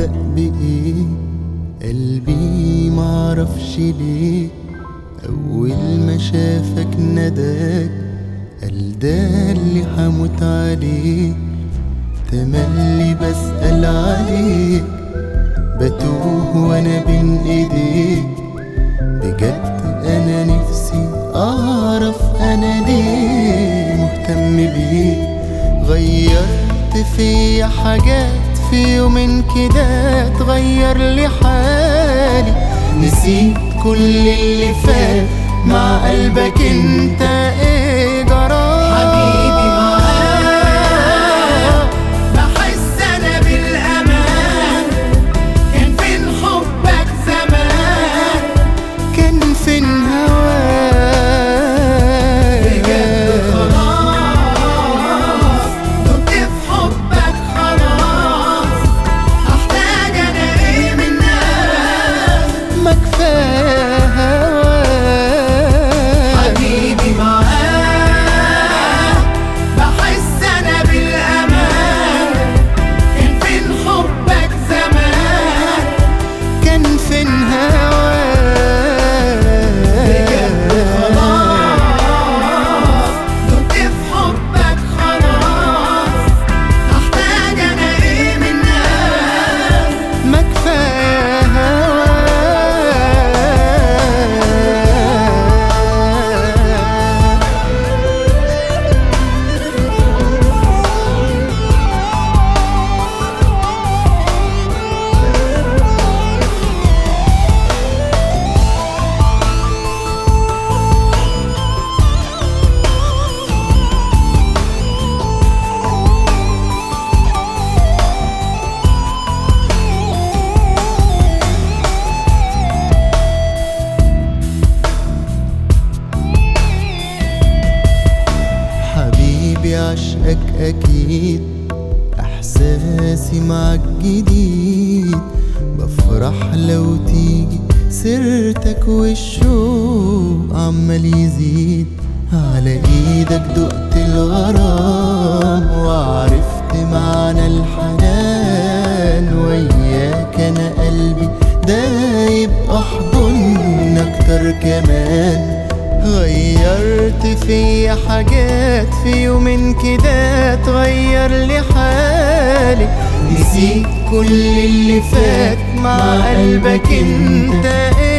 أبدأ بإيه قلبي معرفش ليه أول ما شافك نداك قال ده اللي حموت عليه تملي بسأل عليك بتوه وانا بين ايديك بجد انا نفسي اعرف انا ليه مهتم بيك غيرت فيا حاجات في يومين كده تغير لي حالي نسيت كل اللي فات مع قلبك انت ايه جرى حبيبي معاك بحس انا بالامان كان فين حبك زمان كان فين هواك بجد خلاص دمت في حبك خلاص احتاج انا ايه من ناس ما كفايه هواك حبيبي معاك بحس انا بالامان كان فين حبك زمان كان فين بجد هواك خلاص دمت في حبك خلاص احتاج انا ايه من ناس ما كفايه هواك حبيبي عشقك أكيد إحساسي معك جديد بفرح لو تيجي سيرتك والشوق عمال يزيد على ايدك دقت الغرام وعرفت معنى الحنان وياك انا قلبي دايب احضن اكتر كمان غيرت في حاجات في يومين كده تغير لي حالي نسيت كل اللي فات مع قلبك انت ايه